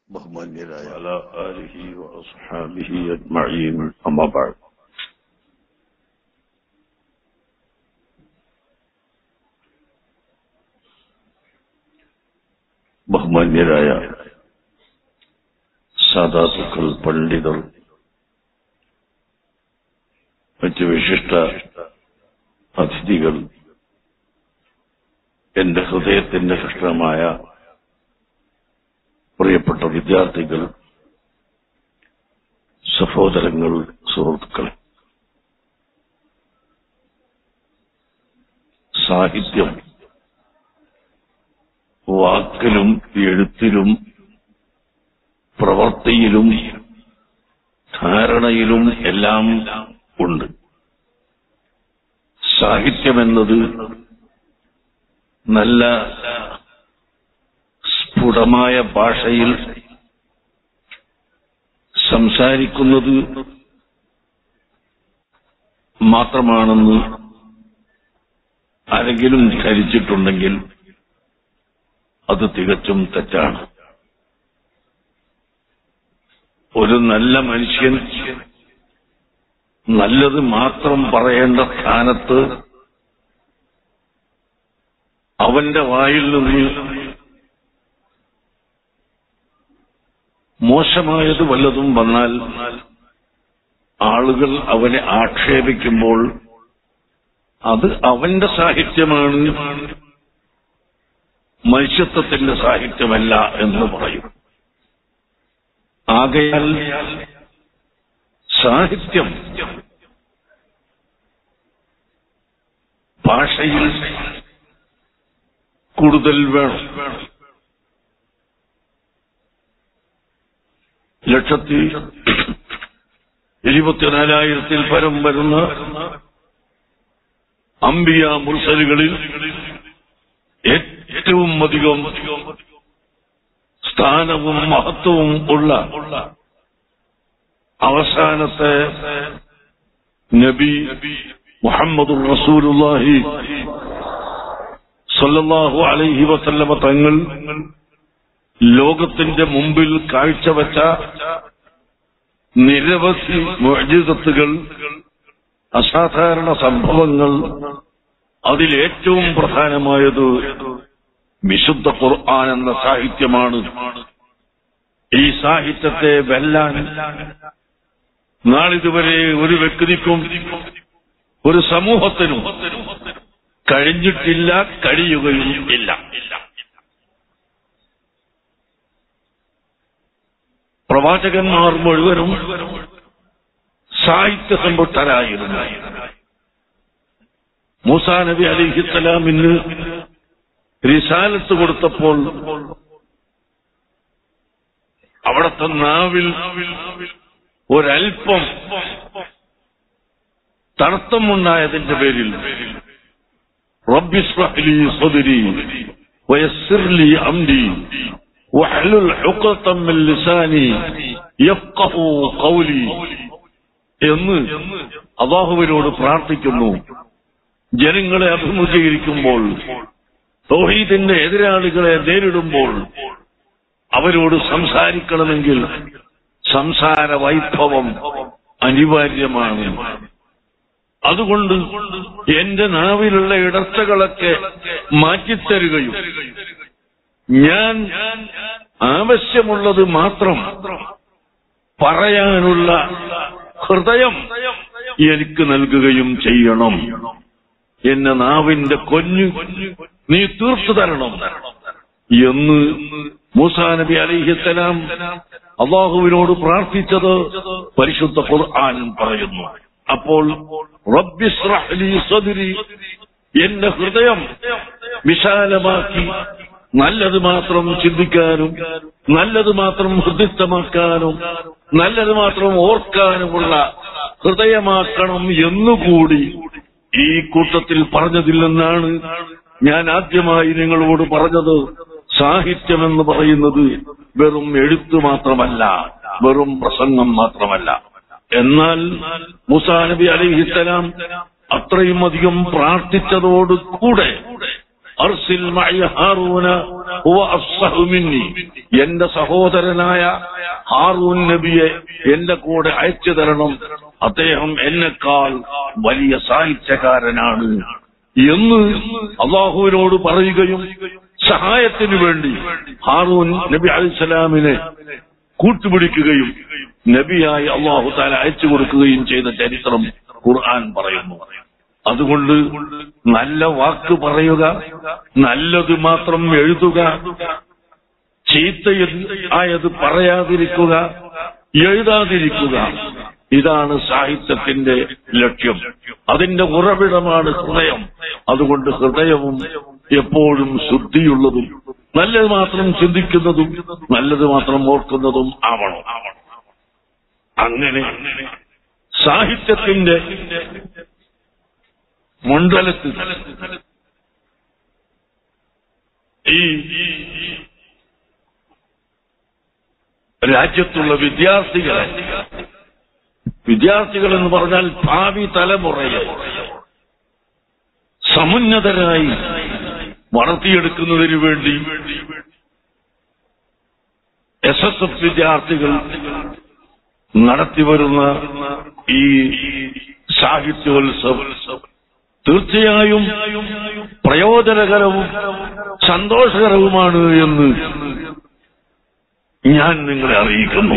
ബഹുമാന്യരായ على آله وأصحابه أجمعين أما بعد ബഹുമാന്യരായ സാധാതുക്കൾ പണ്ഡിതർ മറ്റ് വിശിഷ്ട അതിഥികൾ എന്റെ ഹൃദയത്തിന്റെ കൃഷ്ണമായ പ്രിയപ്പെട്ട വിദ്യാർത്ഥികൾ സഹോദരങ്ങൾ സുഹൃത്തുക്കൾ സാഹിത്യം വാക്കിലും എഴുത്തിലും പ്രവൃത്തിയിലും ധാരണയിലും എല്ലാം ഉണ്ട് സാഹിത്യമെന്നത് നല്ല സ്ഫുടമായ ഭാഷയിൽ സംസാരിക്കുന്നത് മാത്രമാണെന്ന് ആരെങ്കിലും ധരിച്ചിട്ടുണ്ടെങ്കിൽ അത് തികച്ചും തെറ്റാണ് ഒരു നല്ല മനുഷ്യൻ നല്ലത് മാത്രം പറയേണ്ട സ്ഥാനത്ത് അവന്റെ വായിൽ നിന്ന് മോശമായത് വല്ലതും വന്നാൽ ആളുകൾ അവനെ ആക്ഷേപിക്കുമ്പോൾ അത് അവന്റെ സാഹിത്യമാണ് മനുഷ്യത്വത്തിന്റെ സാഹിത്യമല്ല എന്ന് പറയും ആകയാൽ സാഹിത്യം ഭാഷയിൽ കൂടുതൽ വേണം ലക്ഷത്തി ഇരുപത്തിനാലായിരത്തിൽ പരം വരുന്ന അംബിയ മുർസലുകളിൽ ഏറ്റവും അധികം സ്ഥാനവും മഹത്വവും ഉള്ള അവസാനത്തെ നബി മുഹമ്മദുർ റസൂലുള്ളാഹി സല്ലല്ലാഹു അലൈഹി വസല്ലമ തങ്ങൾ ലോകത്തിന്റെ മുമ്പിൽ കാഴ്ചവെച്ച നിരവധി മുഅ്ജിസത്തുകൾ അസാധാരണ സംഭവങ്ങൾ അതിലേറ്റവും പ്രധാനമായത് വിശുദ്ധ ഖുർആൻ എന്ന സാഹിത്യമാണ് ഈ സാഹിത്യത്തെ വെല്ലാൻ നാളിതുവരെ ഒരു വ്യക്തിക്കും ഒരു സമൂഹത്തിനും കഴിഞ്ഞിട്ടില്ല കഴിയുകയും ഇല്ല പ്രവാചകന്മാർ മുഴുവനും സാഹിത്യ സമ്പുഷ്ടരായിരുന്നു മൂസാ നബി അലിഹിത്തലാമിന് റിസാലത്ത് കൊടുത്തപ്പോൾ അവിടത്തെ നാവിൽ ഒരൽപ്പം തടസ്സമുണ്ടായതിന്റെ പേരിൽ റബ്ബിസ്ലി സദരി വയസ്സിർലി അംരി واحلل عقدة من لساني يفقه قولي എന്ന് അള്ളാഹുവിനോട് പ്രാർത്ഥിക്കുന്നു ജനങ്ങളെ അഭിമുഖീകരിക്കുമ്പോൾ തൗഹീദിന്റെ എതിരാളികളെ നേരിടുമ്പോൾ അവരോട് സംസാരിക്കണമെങ്കിൽ സംസാര വൈഭവം അനിവാര്യമാണ് അതുകൊണ്ട് എന്റെ നാവിലുള്ള ഇടർച്ചകളൊക്കെ മാറ്റിത്തരുകയും ഞാൻ ആവശ്യമുള്ളത് മാത്രം പറയാനുള്ള ഹൃദയം എനിക്ക് നൽകുകയും ചെയ്യണം എന്നെ നാവിന്റെ കൊഞ്ഞു നീ തീർത്തു തരണം എന്ന് മൂസാ നബി അലിഹിത്തലാം അള്ളാഹുവിനോട് പ്രാർത്ഥിച്ചത് പരിശുദ്ധ ഖുർആൻ പറയുന്നു അപ്പോൾ റബ്ബിസ്റഹ്ലി സദ്രി എന്റെ ഹൃദയം വിശാലമാക്കി നല്ലത് മാത്രം ചിന്തിക്കാനും നല്ലത് മാത്രം ഹൃദയസ്ഥമാക്കാനും നല്ലത് മാത്രം ഓർക്കാനുമുള്ള ഹൃദയമാക്കണം എന്നുകൂടി ഈ കൂട്ടത്തിൽ പറഞ്ഞതിൽ നിന്നാണ് ഞാൻ ആദ്യമായി നിങ്ങളോട് പറഞ്ഞത് സാഹിത്യമെന്ന് പറയുന്നത് വെറും എഴുത്ത് മാത്രമല്ല വെറും പ്രസംഗം മാത്രമല്ല എന്നാൽ മുസാ നബി അലിഹിത്തലാം അത്രയും അധികം പ്രാർത്ഥിച്ചതോട് കൂടെ അർസിൽ മഅയ ഹാറൂന ഹുവ അഫ്സഹു മിന്നി എന്റെ സഹോദരനായ ഹാറൂൻ നബിയെ എന്റെ കൂടെ അയച്ചു തരണം അദ്ദേഹം എന്നെക്കാൾ വലിയ സാഹിത്യകാരനാണ് എന്ന് അള്ളാഹുവിനോട് പറയുകയും സഹായത്തിനു വേണ്ടി ഹാറൂൻ നബി അലിസ്ലാമിനെ കൂട്ടുപിടിക്കുകയും നബിയായി അള്ളാഹു താല അയച്ചു കൊടുക്കുകയും ചെയ്ത ചരിത്രം ഖുർആൻ പറയുന്നു അതുകൊണ്ട് നല്ല വാക്ക് പറയുക നല്ലത് മാത്രം എഴുതുക ചീത്തയത് ആയത് പറയാതിരിക്കുക എഴുതാതിരിക്കുക ഇതാണ് സാഹിത്യത്തിന്റെ ലക്ഷ്യം അതിന്റെ ഉറവിടമാണ് ഹൃദയം അതുകൊണ്ട് ഹൃദയവും എപ്പോഴും ശുദ്ധിയുള്ളതും നല്ലത് മാത്രം ചിന്തിക്കുന്നതും നല്ലത് മാത്രം ഓർക്കുന്നതും ആവണം അങ്ങനെ സാഹിത്യത്തിന്റെ മണ്ഡലത്തിൽ ഈ രാജ്യത്തുള്ള വിദ്യാർത്ഥികളെ വിദ്യാർത്ഥികൾ എന്ന് പറഞ്ഞാൽ ഭാവി തലമുറയെ സമുന്നതരായി വളർത്തിയെടുക്കുന്നതിന് വേണ്ടി എസ് എസ് എഫ് വിദ്യാർത്ഥികൾ നടത്തിവരുന്ന ഈ സാഹിത്യോത്സവം തീർച്ചയായും പ്രയോജനകരവും സന്തോഷകരവുമാണ് എന്ന് ഞാൻ നിങ്ങളെ അറിയിക്കുന്നു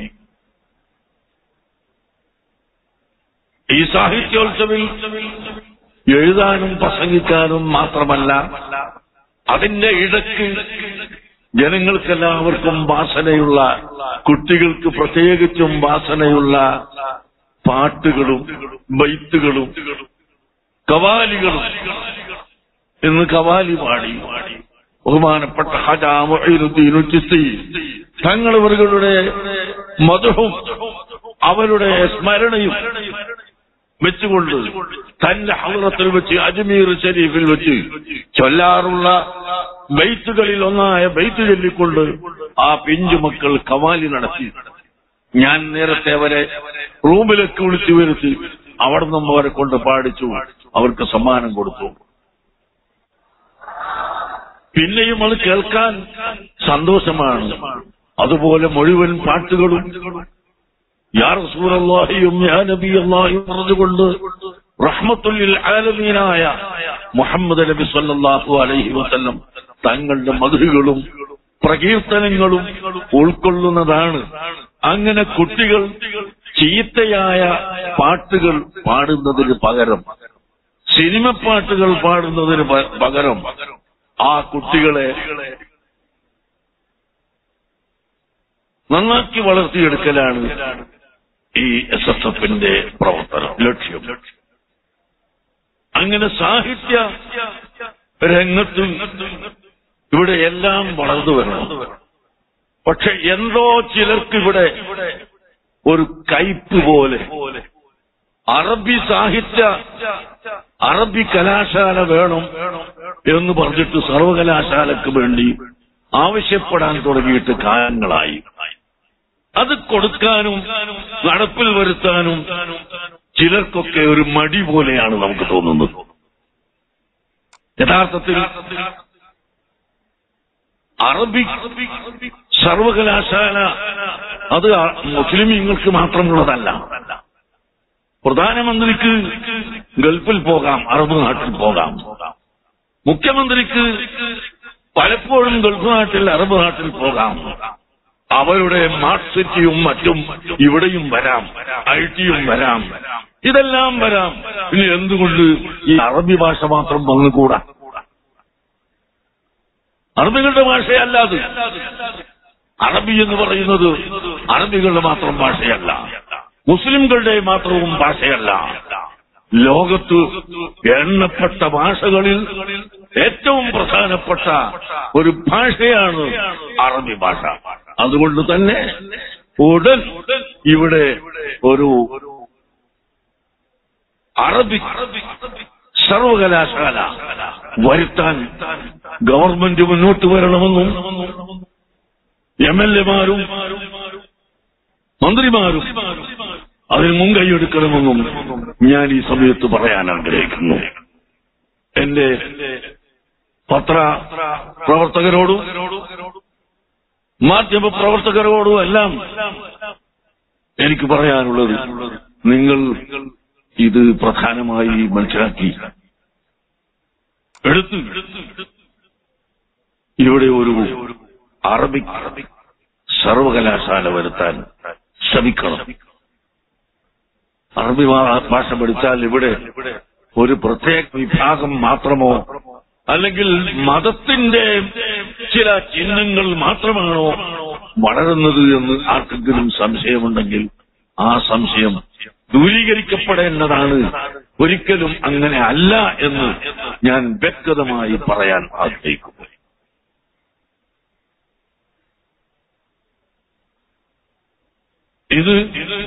ഈ സാഹിത്യോത്സവിൽ എഴുതാനും പ്രസംഗിക്കാനും മാത്രമല്ല അതിന്റെ ഇടയ്ക്ക് ജനങ്ങൾക്കെല്ലാവർക്കും വാസനയുള്ള കുട്ടികൾക്ക് പ്രത്യേകിച്ചും വാസനയുള്ള പാട്ടുകളും ബൈത്തുകളും കവാലികളും ഇന്ന് കവാലി പാടി ബഹുമാനപ്പെട്ട ഹജാമുദ്ദീനു ചിസ്തി തങ്ങളവരുടെ മധുവും അവരുടെ സ്മരണയും വെച്ചുകൊണ്ട് തന്റെ ഹൗറത്തിൽ വെച്ച് അജ്മീർ ഷരീഫിൽ വെച്ച് ചൊല്ലാറുള്ള ബൈത്തുകളിൽ ഒന്നായ ബൈത്ത് ചൊല്ലിക്കൊണ്ട് ആ പിഞ്ചു മക്കൾ കവാലി നടത്തി ഞാൻ നേരത്തെ അവരെ റൂമിലേക്ക് വിളിച്ചു വരുത്തി അവിടെ നിന്നും അവരെ കൊണ്ട് പാടിച്ചു അവർക്ക് സമ്മാനം കൊടുത്തു പിന്നെയും അത് കേൾക്കാൻ സന്തോഷമാണ് അതുപോലെ മുഴുവൻ പാട്ടുകളും യാ റസൂലല്ലാഹിയും യാ നബി അല്ലാഹിയും പറഞ്ഞുകൊണ്ട് റഹ്മത്തുല്ലിൽ ആലമീനായ മുഹമ്മദ് നബി സല്ലല്ലാഹു അലൈഹി വസല്ലം തങ്ങളുടെ മധുകളും പ്രകീർത്തനങ്ങളും ഉൾക്കൊള്ളുന്നതാണ് അങ്ങനെ കുട്ടികൾ ചീത്തയായ പാട്ടുകൾ പാടുന്നതിന് പകരം സിനിമ പാട്ടുകൾ പാടുന്നതിന് പ- പകരം ആ കുട്ടികളെ നന്നാക്കി വളർത്തിയെടുക്കലാണ് ഈ എസ് എസ് എഫിന്റെ പ്രവർത്തനം ലക്ഷ്യം അങ്ങനെ സാഹിത്യ രംഗത്ത് ഇവിടെ എല്ലാം വളർന്നു വരണം പക്ഷെ എന്തോ ചിലർക്ക് ഇവിടെ ഒരു കയ്പ് പോലെ അറബി സാഹിത്യ അറബി കലാശാല വേണം എന്ന് പറഞ്ഞിട്ട് സർവകലാശാലക്ക് വേണ്ടി ആവശ്യപ്പെടാൻ തുടങ്ങിയിട്ട് കാലങ്ങളായി അത് കൊടുക്കാനും നടപ്പിൽ വരുത്താനും ചിലർക്കൊക്കെ ഒരു മടി പോലെയാണ് നമുക്ക് തോന്നുന്നത് യഥാർത്ഥത്തിൽ അറബി സർവകലാശാല അത് മുസ്ലിമീങ്ങൾക്ക് മാത്രമുള്ളതല്ല പ്രധാനമന്ത്രിക്ക് ഗൾഫിൽ പോകാം അറബ് നാട്ടിൽ പോകാം മുഖ്യമന്ത്രിക്ക് പലപ്പോഴും ഗൾഫ് നാട്ടിൽ അറബ് നാട്ടിൽ പോകാം അവരുടെ സ്മാർട്ട് സിറ്റിയും മറ്റും ഇവിടെയും വരാം ഐ ടിയും വരാം ഇതെല്ലാം വരാം പിന്നെ എന്തുകൊണ്ട് ഈ അറബി ഭാഷ മാത്രം വന്നുകൂടാ അറബികളുടെ ഭാഷയല്ല അത് അറബി എന്ന് പറയുന്നത് അറബികളുടെ മാത്രം ഭാഷയല്ല മുസ്ലിംകളുടെ മാത്രവും ഭാഷയല്ല ലോകത്ത് എണ്ണപ്പെട്ട ഭാഷകളിൽ ഏറ്റവും പ്രധാനപ്പെട്ട ഒരു ഭാഷയാണ് അറബി ഭാഷ അതുകൊണ്ട് തന്നെ ഉടൻ ഇവിടെ ഒരു അറബി സർവകലാശാല വരുത്താൻ ഗവൺമെന്റ് മുന്നോട്ട് വരണമെന്നും എം എൽ എമാരും മന്ത്രിമാരും അതിന് മുൻകൈയെടുക്കണമെന്നും ഞാൻ ഈ സമയത്ത് പറയാൻ ആഗ്രഹിക്കുന്നു എന്റെ പത്ര പ്രവർത്തകരോടും മാധ്യമ പ്രവർത്തകരോടും എല്ലാം എനിക്ക് പറയാനുള്ളത് നിങ്ങൾ ഇത് പ്രധാനമായി മനസ്സിലാക്കി എടുത്ത് ഇവിടെ ഒരു അറബിക് സർവകലാശാല വരുത്താൻ ശ്രമിക്കണം അറബി ഭാ- ഭാഷ പഠിച്ചാൽ ഇവിടെ ഒരു പ്രത്യേക വിഭാഗം മാത്രമോ അല്ലെങ്കിൽ മതത്തിന്റെ ചില ചിഹ്നങ്ങൾ മാത്രമാണോ വളരുന്നത് എന്ന് ആർക്കെങ്കിലും സംശയമുണ്ടെങ്കിൽ ആ സംശയം ദൂരീകരിക്കപ്പെടേണ്ടതാണ് ഒരിക്കലും അങ്ങനെ അല്ല എന്ന് ഞാൻ വ്യക്തമായി പറയാൻ ആഗ്രഹിക്കുന്നു ഇത്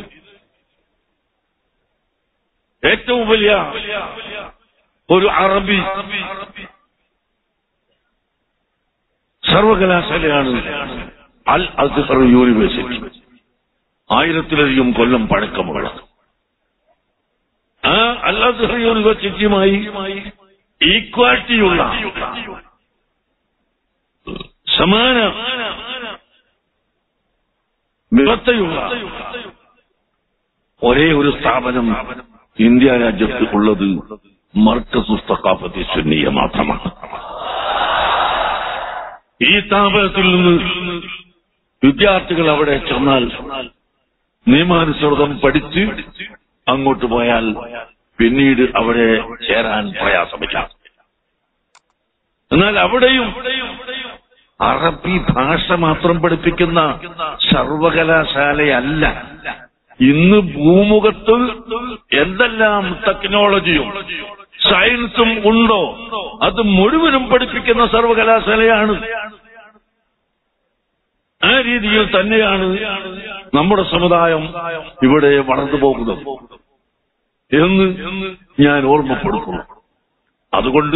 ഏറ്റവും വലിയ ഒരു അറബി സർവകലാശാലയാണ് അൽ അസ്ഹർ യൂണിവേഴ്സിറ്റി ആയിരത്തിലധികം കൊല്ലം പഴക്കമുള്ള ആ അൽ അസ്ഹർ യൂണിവേഴ്സിറ്റിയുമായി ഈക്വാലിറ്റിയുള്ള സമാന വ്യവസ്ഥയുള്ള ഒരേ ഒരു സ്ഥാപനം ഇന്ത്യ രാജ്യത്ത് ഉള്ളത് മർക്കസു സഖാഫത്തി സുന്നിയ മാത്രമാണ് ഈ സ്ഥാപനത്തിൽ നിന്ന് വിദ്യാർത്ഥികൾ അവിടെ ചെന്നാൽ നിയമാനുസൃതം പഠിച്ച് അങ്ങോട്ട് പോയാൽ പിന്നീട് അവിടെ ചേരാൻ പ്രയാസമില്ല എന്നാൽ അവിടെയും അറബി ഭാഷ മാത്രം പഠിപ്പിക്കുന്ന സർവകലാശാലയല്ല ഇന്ന് ഭൂമുഖത്ത് എന്തെല്ലാം ടെക്നോളജിയും സയൻസും ഉണ്ടോ അത് മുഴുവനും പഠിപ്പിക്കുന്ന സർവകലാശാലയാണ് ആ രീതിയിൽ തന്നെയാണ് നമ്മുടെ സമുദായം ഇവിടെ വളർന്നു പോകുന്നത് എന്ന് ഞാൻ ഓർമ്മപ്പെടുത്തുന്നു അതുകൊണ്ട്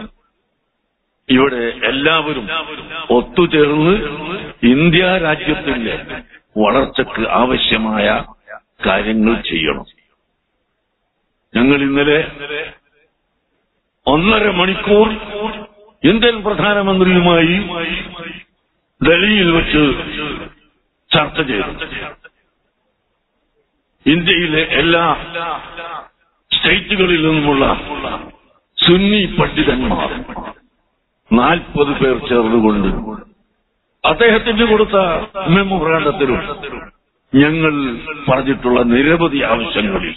ഇവിടെ എല്ലാവരും ഒത്തുചേർന്ന് ഇന്ത്യ രാജ്യത്തിന്റെ വളർച്ചയ്ക്ക് ആവശ്യമായ കാര്യങ്ങൾ ചെയ്യണം ഞങ്ങൾ ഇന്നലെ ഒന്നര മണിക്കൂർ ഇന്ത്യൻ പ്രധാനമന്ത്രിയുമായി ഡൽഹിയിൽ വെച്ച് ചർച്ച ചെയ്തു ഇന്ത്യയിലെ എല്ലാ സ്റ്റേറ്റുകളിൽ നിന്നുമുള്ള സുന്നി പണ്ഡിതന്മാർ നാൽപ്പത് പേർ ചേർന്നുകൊണ്ട് അദ്ദേഹത്തിന് കൊടുത്ത മെമ്മോറാണ്ടത്തിലും ഞങ്ങൾ പറഞ്ഞിട്ടുള്ള നിരവധി ആവശ്യങ്ങളിൽ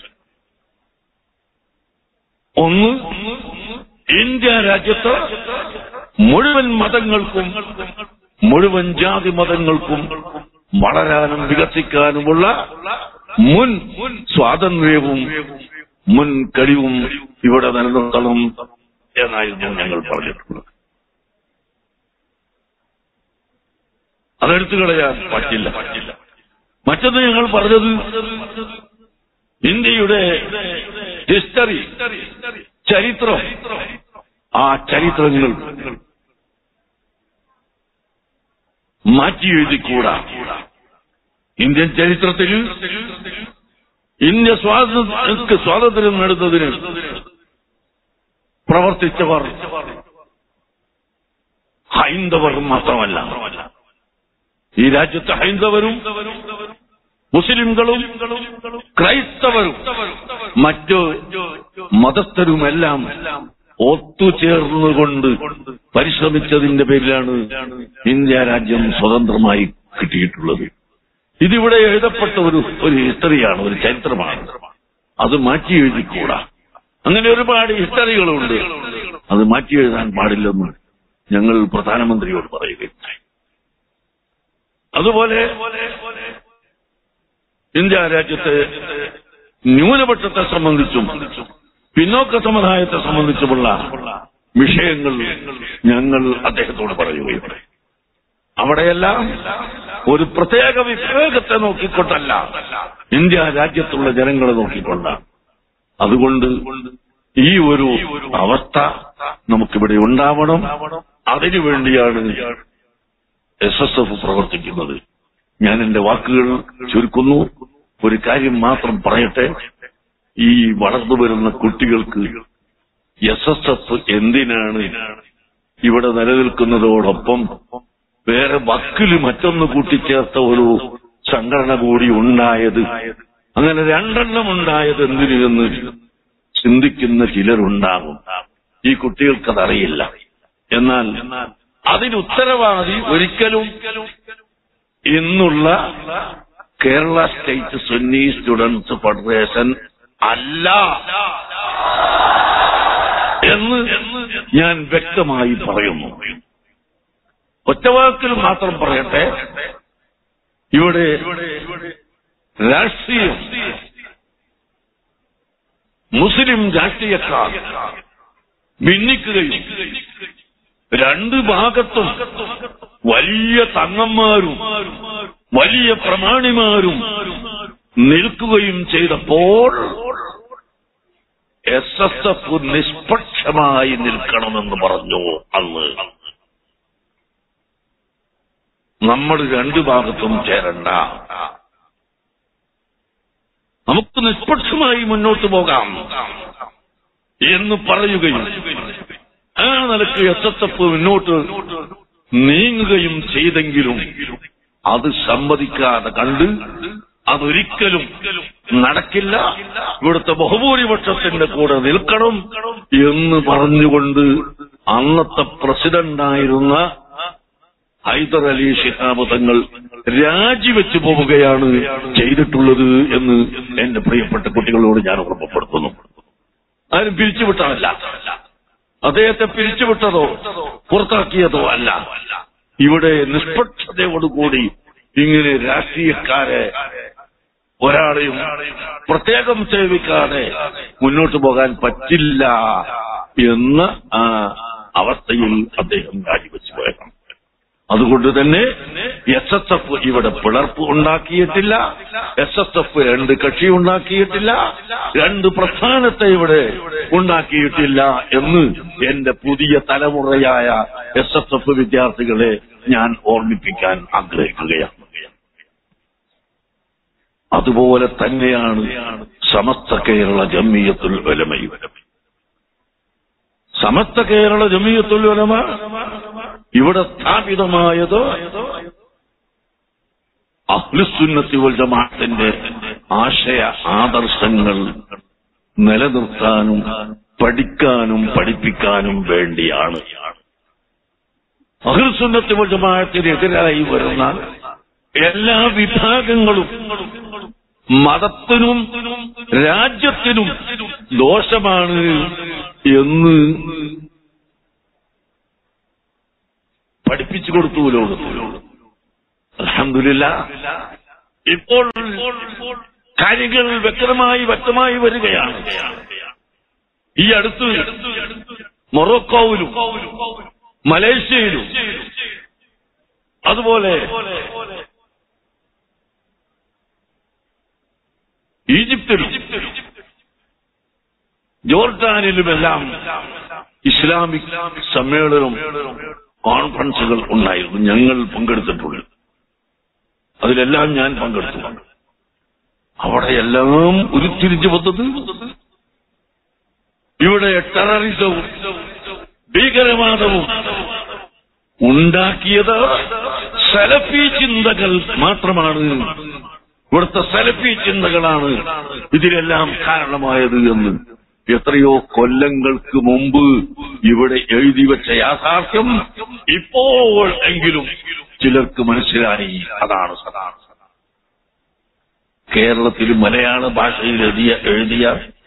ഒന്ന് ഇന്ത്യ രാജ്യത്ത് മുഴുവൻ മതങ്ങൾക്കും മുഴുവൻ ജാതി മതങ്ങൾക്കും വളരാനും വികസിക്കാനുമുള്ള മുൻ സ്വാതന്ത്ര്യവും മുൻ കഴിവും ഇവിടെ നിലനിർത്തണം എന്നായിരുന്നു ഞങ്ങൾ പറഞ്ഞിട്ടുള്ളത് അതെടുത്തു കളയാൻ പറ്റില്ല മറ്റൊന്ന് ഞങ്ങൾ പറഞ്ഞത് ഇന്ത്യയുടെ ഹിസ്റ്ററി ചരിത്രം ആ ചരിത്രങ്ങൾ മാറ്റി എഴുതിക്കൂടാ ഇന്ത്യൻ ചരിത്രത്തിൽ ഇന്ത്യ സ്വാതന്ത്ര്യ സ്വാതന്ത്ര്യം നേടുന്നതിന് പ്രവർത്തിച്ചവർ ഹൈന്ദവർ മാത്രമല്ല ഈ രാജ്യത്തെ ഹൈന്ദവരും മുസ്ലിംകളും ക്രൈസ്തവരും മറ്റു മതസ്ഥരുമെല്ലാം ഒത്തുചേർന്നുകൊണ്ട് പരിശ്രമിച്ചതിന്റെ പേരിലാണ് ഇന്ത്യ രാജ്യം സ്വതന്ത്രമായി കിട്ടിയിട്ടുള്ളത് ഇതിവിടെ എഴുതപ്പെട്ട ഒരു ഒരു ഹിസ്റ്ററിയാണ് ഒരു ചരിത്രമാണ് അത് മാറ്റി എഴുതിക്കൂടാ അങ്ങനെ ഒരുപാട് ഹിസ്റ്ററികളുണ്ട് അത് മാറ്റി എഴുതാൻ പാടില്ലെന്ന് ഞങ്ങൾ പ്രധാനമന്ത്രിയോട് പറയുകയുണ്ടായി അതുപോലെ ഇന്ത്യ രാജ്യത്തെ ന്യൂനപക്ഷത്തെ സംബന്ധിച്ചും പിന്നോക്ക സമുദായത്തെ സംബന്ധിച്ചുമുള്ള വിഷയങ്ങൾ ഞങ്ങൾ അദ്ദേഹത്തോട് പറയുകയുണ്ടായി അവിടെയെല്ലാം ഒരു പ്രത്യേക വിഭാഗത്തെ നോക്കിക്കൊണ്ടല്ല ഇന്ത്യ രാജ്യത്തുള്ള ജനങ്ങളെ നോക്കിക്കൊണ്ടാണ് അതുകൊണ്ട് ഈ ഒരു അവസ്ഥ നമുക്കിവിടെ ഉണ്ടാവണം അതിനുവേണ്ടിയാണ് എസ് എസ് എഫ് പ്രവർത്തിക്കുന്നത് ഞാൻ എന്റെ വാക്കുകൾ ചുരുക്കുന്നു ഒരു കാര്യം മാത്രം പറയട്ടെ ഈ വളർന്നു വരുന്ന കുട്ടികൾക്ക് എസ് എസ് എഫ് എന്തിനാണ് ഇവിടെ നിലനിൽക്കുന്നതോടൊപ്പം വേറെ വക്കില് മറ്റൊന്ന് കൂട്ടിച്ചേർത്ത ഒരു സംഘടന കൂടി ഉണ്ടായത് അങ്ങനെ രണ്ടെണ്ണം ഉണ്ടായത് എന്തിനു എന്ന് ചിന്തിക്കുന്ന ചിലരുണ്ടാകും ഈ കുട്ടികൾക്കതറിയില്ല എന്നാൽ അതിന് ഉത്തരവാദി ഒരിക്കലും ഇന്നുള്ള Kerala state Sunni students federation അല്ല എന്ന് ഞാൻ വ്യക്തമായി പറയുന്നു ഒറ്റവാക്കിൽ മാത്രം പറയട്ടെ ഇവിടെ രാഷ്ട്രീയം മുസ്ലിം രാഷ്ട്രീയക്കാർ ഭിന്നിക്കുകയും രണ്ട് ഭാഗത്തും വലിയ തങ്ങന്മാരും വലിയ പ്രമാണിമാരും നിൽക്കുകയും ചെയ്തപ്പോൾ എസ് എസ് എഫ് നിഷ്പക്ഷമായി നിൽക്കണമെന്ന് പറഞ്ഞു അന്ന് നമ്മൾ രണ്ടു ഭാഗത്തും ചേരണ്ട നമുക്ക് നിഷ്പക്ഷമായി മുന്നോട്ട് പോകാം എന്ന് പറയുകയും ആ നിലക്ക് എസ് എസ് എഫ് മുന്നോട്ട് നീങ്ങുകയും ചെയ്തെങ്കിലും അത് സമ്മതിക്കാതെ കണ്ട് അതൊരിക്കലും നടക്കില്ല ഇവിടുത്തെ ബഹുഭൂരിപക്ഷത്തിന്റെ കൂടെ നിൽക്കണം എന്ന് പറഞ്ഞുകൊണ്ട് അന്നത്തെ പ്രസിഡന്റായിരുന്ന ഹൈദർ അലി ശിഹാബ് തങ്ങൾ രാജിവെച്ചു പോവുകയാണ് ചെയ്തിട്ടുള്ളത് എന്ന് എന്റെ പ്രിയപ്പെട്ട കുട്ടികളോട് ഞാൻ ഓർമ്മപ്പെടുത്തുന്നു ആരും പിരിച്ചുവിട്ടതല്ല അദ്ദേഹത്തെ പിരിച്ചുവിട്ടതോ പുറത്താക്കിയതോ അല്ല ഇവിടെ നിഷ്പക്ഷതയോടുകൂടി ഇങ്ങനെ രാഷ്ട്രീയക്കാരെ ഒരാളെയും പ്രത്യേകം സേവിക്കാതെ മുന്നോട്ട് പോകാൻ പറ്റില്ല എന്ന ആ അവസ്ഥയിൽ അദ്ദേഹം രാജിവെച്ചു പോയതാണ് അതുകൊണ്ട് തന്നെ എസ് എസ് എഫ് ഇവിടെ പിളർപ്പ് ഉണ്ടാക്കിയിട്ടില്ല എസ് എസ് എഫ് രണ്ട് കക്ഷി ഉണ്ടാക്കിയിട്ടില്ല രണ്ട് പ്രസ്ഥാനത്തെ ഇവിടെ ഉണ്ടാക്കിയിട്ടില്ല എന്ന് എന്റെ പുതിയ തലമുറയായ എസ് എസ് എഫ് വിദ്യാർത്ഥികളെ ഞാൻ ഓർമ്മിപ്പിക്കാൻ ആഗ്രഹിക്കുകയാണ് അതുപോലെ തന്നെയാണ് സമസ്ത കേരള ജമ്മിയത്തുൽ ഉലമയും സമസ്ത കേരള ജമിയത്തുൽ ഉലമ ഇവിടെ സ്ഥാപിതമായത് അഹ്ലുസുന്നത്തി വൽ ജമാഅത്തിന്റെ ആശയ ആദർശങ്ങൾ നിലനിർത്താനും പഠിക്കാനും പഠിപ്പിക്കാനും വേണ്ടിയാണ് അഹ്ലുസുന്നത്തി വൽ ജമാഅത്തിനെതിരായി വരുന്ന എല്ലാ വിഭാഗങ്ങളും മതത്തിനും രാജ്യത്തിനും ദോഷമാണ് എന്ന് പഠിപ്പിച്ചു കൊടുത്തു ലോകത്ത് അലഹമില്ല ഇപ്പോൾ കാര്യങ്ങൾ വ്യക്തമായി വ്യക്തമായി വരികയാണ് ഈ അടുത്ത് മൊറോക്കോവിലും മലേഷ്യയിലും അതുപോലെ ഈജിപ്തിലും ജോർഡാനിലുമെല്ലാം ഇസ്ലാമിക് സമ്മേളനം കോൺഫറൻസുകൾ ഉണ്ടായിരുന്നു ഞങ്ങൾ പങ്കെടുത്തിട്ടുണ്ട് അതിലെല്ലാം ഞാൻ പങ്കെടുത്തു അവിടെയെല്ലാം ഉരുത്തിരിഞ്ഞു വന്നത് ഇവിടെ ടെററിസവും ഭീകരവാദവും ഉണ്ടാക്കിയത് സലഫി ചിന്തകൾ മാത്രമാണ് ഇവിടുത്തെ സലഫി ചിന്തകളാണ് ഇതിലെല്ലാം കാരണമായത് എന്ന് എത്രയോ കൊല്ലങ്ങൾക്ക് മുമ്പ് ഇവിടെ എഴുതി വെച്ച യാഥാർത്ഥ്യം ഇപ്പോൾ എങ്കിലും ചിലർക്ക് മനസ്സിലായി അതാണ് സദാണ് കേരളത്തിൽ മലയാള ഭാഷയിൽ എഴുതിയ എഴുതിയ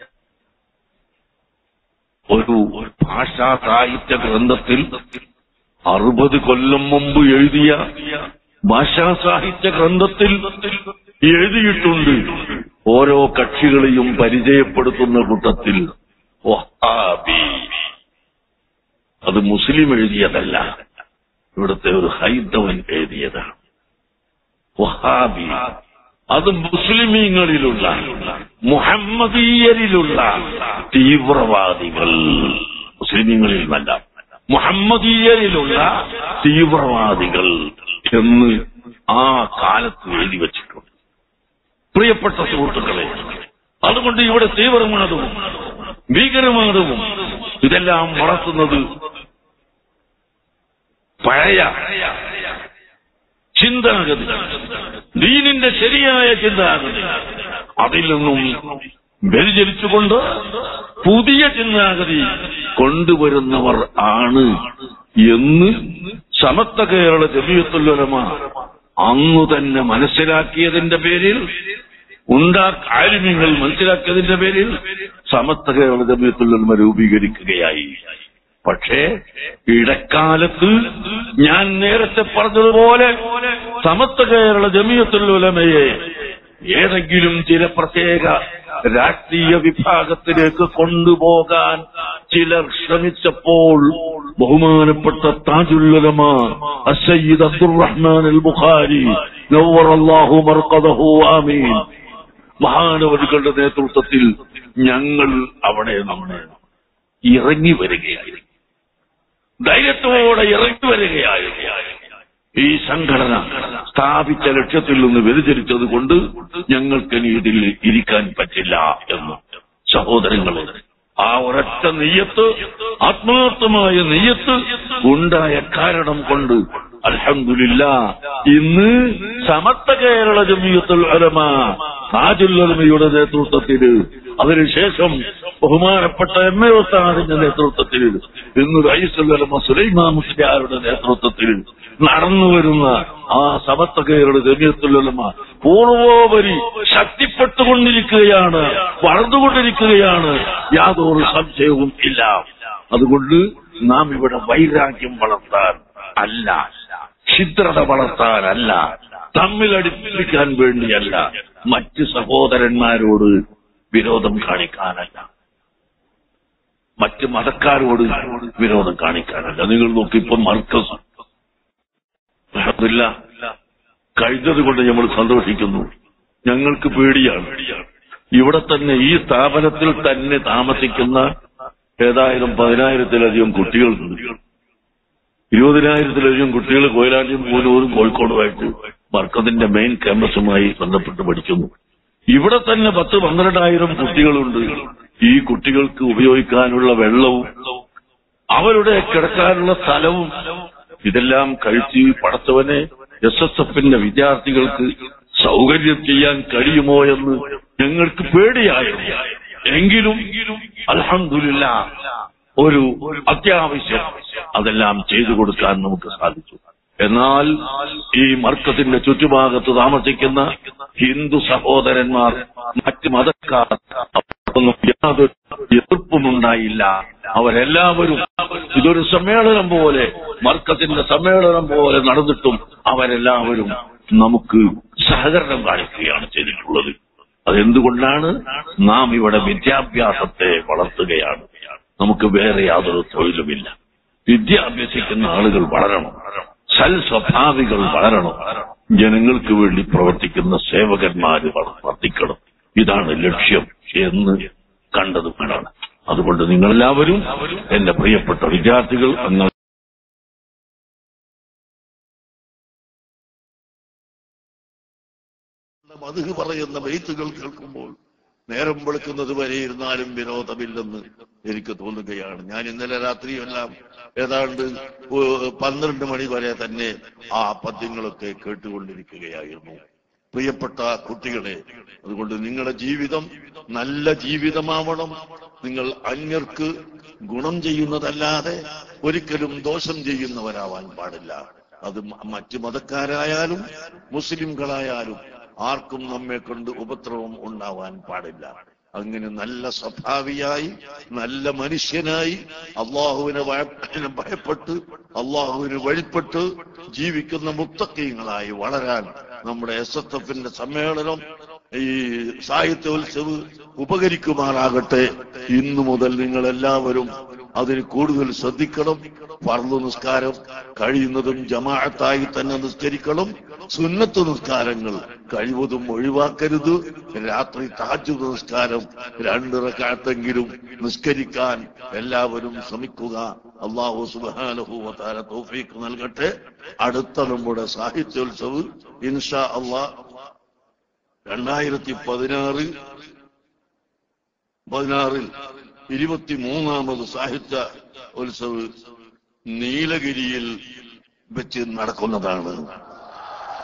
ഒരു ഭാഷാ സാഹിത്യ ഗ്രന്ഥത്തിൽ അറുപത് കൊല്ലം മുമ്പ് എഴുതിയ ഭാഷാ സാഹിത്യ ഗ്രന്ഥത്തിൽ എഴുതിയിട്ടുണ്ട് ഓരോ കക്ഷികളെയും പരിചയപ്പെടുത്തുന്ന കൂട്ടത്തിൽ വഹാബി അത് മുസ്ലിം എഴുതിയതല്ല ഇവിടുത്തെ ഒരു ഹൈന്ദവൻ എഴുതിയതാണ് വഹാബി അത് മുസ്ലിമീങ്ങളിലുള്ള മുഹമ്മദീയരിലുള്ള തീവ്രവാദികൾ മുസ്ലിമീങ്ങളിൽ നിന്നല്ല മുഹമ്മദീയരിലുള്ള തീവ്രവാദികൾ എന്ന് ആ കാലത്ത് എഴുതി വച്ചിട്ടുണ്ട് പ്രിയപ്പെട്ട സുഹൃത്തുക്കളെ അതുകൊണ്ട് ഇവിടെ തീവ്രവാദവും ഭീകരവാദവും ഇതെല്ലാം വളർത്തുന്നത് പഴയ ചിന്താഗതി ദീനിന്റെ ശരിയായ ചിന്താഗതി അതിൽ നിന്നും വ്യതിചലിച്ചുകൊണ്ട് പുതിയ ചിന്താഗതി കൊണ്ടുവരുന്നവർ ആണ് എന്ന് സമത്വ കേരള ജമീയത്തുല്ലമ അന്നു തന്നെ മനസ്സിലാക്കിയതിന്റെ പേരിൽ ഉണ്ടാ കാര്യങ്ങൾ മനസ്സിലാക്കിയതിന്റെ പേരിൽ സമത്വ കേരള ജമീയത്തുല്ലമ രൂപീകരിക്കുകയായി പക്ഷേ ഇടക്കാലത്ത് ഞാൻ നേരത്തെ പറഞ്ഞതുപോലെ സമത്വ കേരള ജമീയത്തുൽ ഉലമയെ ഏതെങ്കിലും ചില പ്രത്യേക രാഷ്ട്രീയ വിഭാഗത്തിലേക്ക് കൊണ്ടുപോകാൻ ചിലർ ശ്രമിച്ചപ്പോൾ ബഹുമാനപ്പെട്ട താജുല്ലുലമ അസയ്യിദ് അബ്ദുറഹ്മാൻ അൽ ബുഖാരി നവ്വറല്ലാഹു മർഖദഹു ആമീൻ മഹാനവരുകളുടെ നേതൃത്വത്തിൽ ഞങ്ങൾ അവിടെ നമ്മൾ ഇറങ്ങി വരികയായിരുന്നു ധൈര്യത്തോടെ ഇറങ്ങി വരികയായിരുന്നു ഈ സംഘടന സ്ഥാപിച്ച ലക്ഷ്യത്തിൽ നിന്ന് വ്യതിചരിച്ചത് കൊണ്ട് ഞങ്ങൾക്ക് ഇനി ഇതിൽ ഇരിക്കാൻ പറ്റില്ല എന്ന് സഹോദരങ്ങളെ ആ ഒരൊറ്റ നെയ്യത്ത് ആത്മാർത്ഥമായ നെയ്യത്ത് ഉണ്ടായ കാരണം കൊണ്ട് അൽഹംദുലില്ല ഇന്ന് സമത്വ കേരള ജമിയത്തുൽ ഉലമ താജുൽ ഉലമയുടെ നേതൃത്വത്തിൽ അതിനുശേഷം ബഹുമാനപ്പെട്ട എം എ ഉസ്താദിന്റെ നേതൃത്വത്തിൽ ഇന്ന് റൈസുൽ ഉലമ സുലൈമാൻ മുസ്ലിയാരുടെ നേതൃത്വത്തിൽ നടന്നു വരുന്ന ആ സമത്വ കേരള ജമിയത്തുൽ ഉലമ പൂർവോപരി ശക്തിപ്പെട്ടുകൊണ്ടിരിക്കുകയാണ് വളർന്നുകൊണ്ടിരിക്കുകയാണ് യാതൊരു സംശയവും ഇല്ല അതുകൊണ്ട് നാം ഇവിടെ വൈരാഗ്യം വളർത്താൻ അല്ല ഛിദ്രത വളർത്താനല്ല തമ്മിൽ അടുപ്പിക്കാൻ വേണ്ടിയല്ല മറ്റ് സഹോദരന്മാരോട് വിരോധം കാണിക്കാനല്ല മറ്റ് മതക്കാരോട് വിരോധം കാണിക്കാനല്ല നിങ്ങൾ നോക്കി ഇപ്പം മർക്കസ് അൽഹംദുലില്ലാ, കഴിഞ്ഞത് കൊണ്ട് നമ്മൾ സന്തോഷിക്കുന്നു ഞങ്ങൾക്ക് പേടിയാണ് ഇവിടെ തന്നെ ഈ സ്ഥാപനത്തിൽ തന്നെ താമസിക്കുന്ന ഏതായാലും പതിനായിരത്തിലധികം കുട്ടികളുണ്ട് ഇരുപതിനായിരത്തിലധികം കുട്ടികൾ കൊയിലാണ്ടിയും പൂനൂരും കോഴിക്കോടുമായിട്ട് മർക്കത്തിന്റെ മെയിൻ ക്യാമ്പസുമായി ബന്ധപ്പെട്ട് പഠിക്കുന്നു ഇവിടെ തന്നെ പത്ത് പന്ത്രണ്ടായിരം കുട്ടികളുണ്ട് ഈ കുട്ടികൾക്ക് ഉപയോഗിക്കാനുള്ള വെള്ളവും അവരുടെ കിടക്കാനുള്ള സ്ഥലവും ഇതെല്ലാം കഴിച്ച് പടച്ചവനെ എസ് എസ് എഫിന്റെ വിദ്യാർത്ഥികൾക്ക് സൗകര്യം ചെയ്യാൻ കഴിയുമോ എന്ന് ഞങ്ങൾക്ക് പേടിയായിരുന്നു എങ്കിലും അൽഹംദുലില്ല ഒരു അത്യാവശ്യം അതെല്ലാം ചെയ്തു കൊടുക്കാൻ നമുക്ക് സാധിച്ചു എന്നാൽ ഈ മർക്കത്തിന്റെ ചുറ്റുഭാഗത്ത് താമസിക്കുന്ന ഹിന്ദു സഹോദരന്മാർ മറ്റ് മതക്കാർ അവർക്കൊന്നും യാതൊരു എതിർപ്പുമുണ്ടായില്ല അവരെല്ലാവരും ഇതൊരു സമ്മേളനം പോലെ മർക്കത്തിന്റെ സമ്മേളനം പോലെ നടന്നിട്ടും അവരെല്ലാവരും നമുക്ക് സഹകരണം കാണിക്കുകയാണ് ചെയ്തിട്ടുള്ളത് അതെന്തുകൊണ്ടാണ് നാം ഇവിടെ വിദ്യാഭ്യാസത്തെ വളർത്തുകയാണ് നമുക്ക് വേറെ യാതൊരു തൊഴിലുമില്ല വിദ്യ അഭ്യസിക്കുന്ന ആളുകൾ വളരണം സൽ സ്വഭാവികൾ വളരണം ജനങ്ങൾക്ക് വേണ്ടി പ്രവർത്തിക്കുന്ന സേവകന്മാര് വള- വർദ്ധിക്കണം ഇതാണ് ലക്ഷ്യം എന്ന് കണ്ടത് വേണം അതുകൊണ്ട് നിങ്ങളെല്ലാവരും എന്റെ പ്രിയപ്പെട്ട വിദ്യാർത്ഥികൾ നിങ്ങൾ മധു പറയുന്ന ബെയ്ത്തുകൾ കേൾക്കുമ്പോൾ നേരം വെളുക്കുന്നത് വരെ ഇരുന്നാലും വിനോദമില്ലെന്ന് എനിക്ക് തോന്നുകയാണ് ഞാൻ ഇന്നലെ രാത്രിയെല്ലാം ഏതാണ്ട് ഏഹ് പന്ത്രണ്ട് മണി വരെ തന്നെ ആ പദ്യങ്ങളൊക്കെ കേട്ടുകൊണ്ടിരിക്കുകയായിരുന്നു പ്രിയപ്പെട്ട കുട്ടികളെ അതുകൊണ്ട് നിങ്ങളുടെ ജീവിതം നല്ല ജീവിതമാവണം നിങ്ങൾ അന്യർക്ക് ഗുണം ചെയ്യുന്നതല്ലാതെ ഒരിക്കലും ദോഷം ചെയ്യുന്നവരാവാൻ പാടില്ല അത് മ- മറ്റ് മതക്കാരായാലും മുസ്ലിംകളായാലും ആർക്കും നമ്മെ കൊണ്ട് ഉപദ്രവം ഉണ്ടാവാൻ പാടില്ല അങ്ങനെ നല്ല സ്വഭാവിയായി നല്ല മനുഷ്യനായി അള്ളാഹുവിനെ ഭയ- ഭയപ്പെട്ട് അള്ളാഹുവിന് വഴിപ്പെട്ട് ജീവിക്കുന്ന മുത്തക്കീങ്ങളായി വളരാൻ നമ്മുടെ എസ് എസ് എഫിന്റെ സമ്മേളനം ഈ സാഹിത്യോത്സവ് ഉപകരിക്കുമാറാകട്ടെ ഇന്നു മുതൽ നിങ്ങൾ എല്ലാവരും അതിന് കൂടുതൽ ശ്രദ്ധിക്കണം ഫർദ് നിസ്കാരം കഴിയുന്നതും ജമാഅത്തായി തന്നെ നിസ്കരിക്കണം സുന്നത്ത് നിസ്കാരങ്ങൾ കഴിവതും ഒഴിവാക്കരുത് രാത്രി താജു നിസ്കാരം രണ്ട് റക്കാത്തെങ്കിലും നിസ്കരിക്കാൻ എല്ലാവരും ശ്രമിക്കുക അള്ളാഹു സുബാനുഭൂവത്താര തോഫീക്ക് നൽകട്ടെ അടുത്ത നമ്മുടെ സാഹിത്യോത്സവ് ഇൻഷാ അള്ളാഹ് രണ്ടായിരത്തി പതിനാറ് പതിനാറിൽ ഇരുപത്തിമൂന്നാമത് സാഹിത്യ ഉത്സവ് നീലഗിരിയിൽ വെച്ച് നടക്കുന്നതാണ്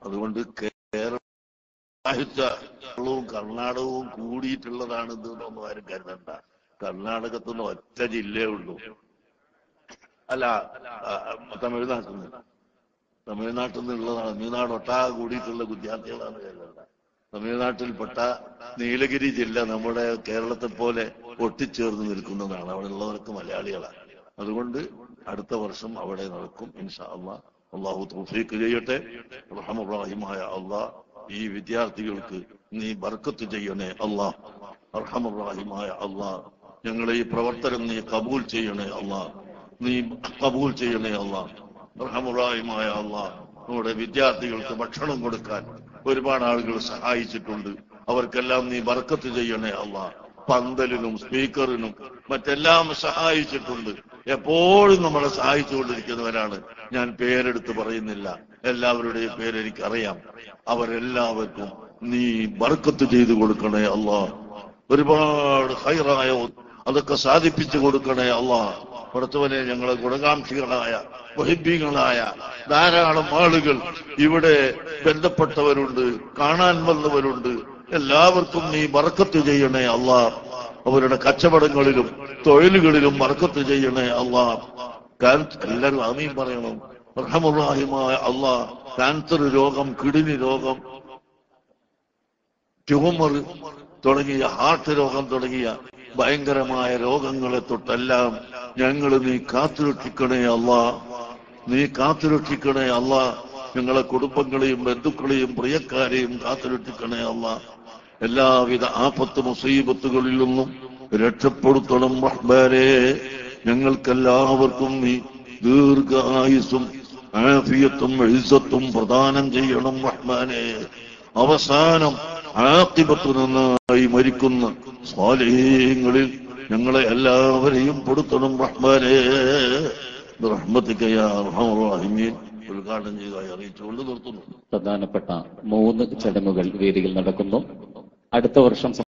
അതുകൊണ്ട് കേരള സാഹിത്യവും കർണാടകവും കൂടിയിട്ടുള്ളതാണ് ഇത് എന്നൊന്നും ആരും കരുതണ്ട കർണാടകത്തിൽ നിന്ന് ഒറ്റ ജില്ലയേ ഉള്ളൂ അല്ല ആ, തമിഴ്നാട്ടിൽ നിന്ന് തമിഴ്നാട്ടിൽ നിന്നുള്ളതാണ് തമിഴ്നാട് ഒട്ടാകെ കൂടിയിട്ടുള്ള വിദ്യാർത്ഥികളാണ് കരുതണ്ട തമിഴ്നാട്ടിൽപ്പെട്ട നീലഗിരി ജില്ല നമ്മുടെ കേരളത്തെ പോലെ ഒട്ടിച്ചേർന്ന് നിൽക്കുന്നതാണ് അവിടെ ഉള്ളവർക്ക് മലയാളികളാണ് അതുകൊണ്ട് അടുത്ത വർഷം അവിടെ നടക്കും ഇൻഷാ അള്ളാഹ് അള്ളാഹു തൗഫീഖ് ചെയ്യട്ടെ റഹമുറാഹിമായ അള്ളാഹ് ഈ വിദ്യാർത്ഥികൾക്ക് നീ ബർക്കത്ത് ചെയ്യണേ അള്ളാഹ് അർഹമുറാഹിമായ അള്ളാഹ് ഞങ്ങളെ ഈ പ്രവർത്തനം നീ കബൂൽ ചെയ്യണേ അള്ളാഹ് നീ കബൂൽ ചെയ്യണേ അള്ളാഹ് റഹമുറാഹിമായ അള്ളാഹ് നമ്മുടെ വിദ്യാർത്ഥികൾക്ക് ഭക്ഷണം കൊടുക്കാൻ ഒരുപാട് ആളുകൾ സഹായിച്ചിട്ടുണ്ട് അവർക്കെല്ലാം നീ ബർക്കത്ത് ചെയ്യണേ അള്ളാഹ് പന്തലിനും സ്പീക്കറിനും മറ്റെല്ലാം സഹായിച്ചിട്ടുണ്ട് എപ്പോഴും നമ്മളെ സഹായിച്ചുകൊണ്ടിരിക്കുന്നവരാണ് ഞാൻ പേരെടുത്ത് പറയുന്നില്ല എല്ലാവരുടെയും പേര് എനിക്കറിയാം അവരെല്ലാവർക്കും നീ ബർക്കത്ത് ചെയ്തു കൊടുക്കണേ അള്ളാഹ് ഒരുപാട് ഹൈറായ അതൊക്കെ സാധിപ്പിച്ചു കൊടുക്കണേ അള്ളാഹ് പുറത്തുവനെ ഞങ്ങളെ ഗുണകാംക്ഷികളായ വഹിബീങ്ങളായ ധാരാളം ആളുകൾ ഇവിടെ ബന്ധപ്പെട്ടവരുണ്ട് കാണാൻ വന്നവരുണ്ട് എല്ലാവർക്കും നീ ബർക്കത്ത് ചെയ്യണേ അള്ളാ അവരുടെ കച്ചവടങ്ങളിലും തൊഴിലുകളിലും ബർക്കത്ത് ചെയ്യണേ അള്ളാ എല്ലാവരും ആമീൻ പറയണം റഹമുറാഹിമായ അള്ളാ ക്യാൻസർ രോഗം കിഡ്നി രോഗം ട്യൂമർ തുടങ്ങിയ ഹാർട്ട് രോഗം തുടങ്ങിയ ഭയങ്കരമായ രോഗങ്ങളെ തൊട്ടെല്ലാം ഞങ്ങൾ നീ കാത്തുരക്ഷിക്കണേ അല്ല നീ കാത്തുരക്ഷിക്കണേ അല്ല ഞങ്ങളെ കുടുംബങ്ങളെയും ബന്ധുക്കളെയും പ്രിയക്കാരെയും കാത്തുരക്ഷിക്കണേ അല്ല എല്ലാവിധ ആപത്ത് മുസീബത്തുകളിൽ നിന്നും രക്ഷപ്പെടുത്തണം റഹ്മാനെ ഞങ്ങൾക്കെല്ലാവർക്കും നീ ദീർഘായുസും ആഫിയത്തും എഴുസത്തും പ്രദാനം ചെയ്യണം റഹ്മാനെ അവസാനം ആത്തിപത്ത് നന്നായി മരിക്കുന്ന സ്വാലഹ്യങ്ങളിൽ ഞങ്ങളെ എല്ലാവരെയും പെടുത്തണം റഹ്മാനെ റഹ്മത്തിക്കയാ റഹ്മീൻ ഉദ്ഘാടനം ചെയ്തതായി അറിയിച്ചുകൊണ്ട് നിർത്തുന്നു പ്രധാനപ്പെട്ട മൂന്ന് ചടങ്ങുകൾ വേദിയിൽ നടക്കുന്നു അടുത്ത വർഷം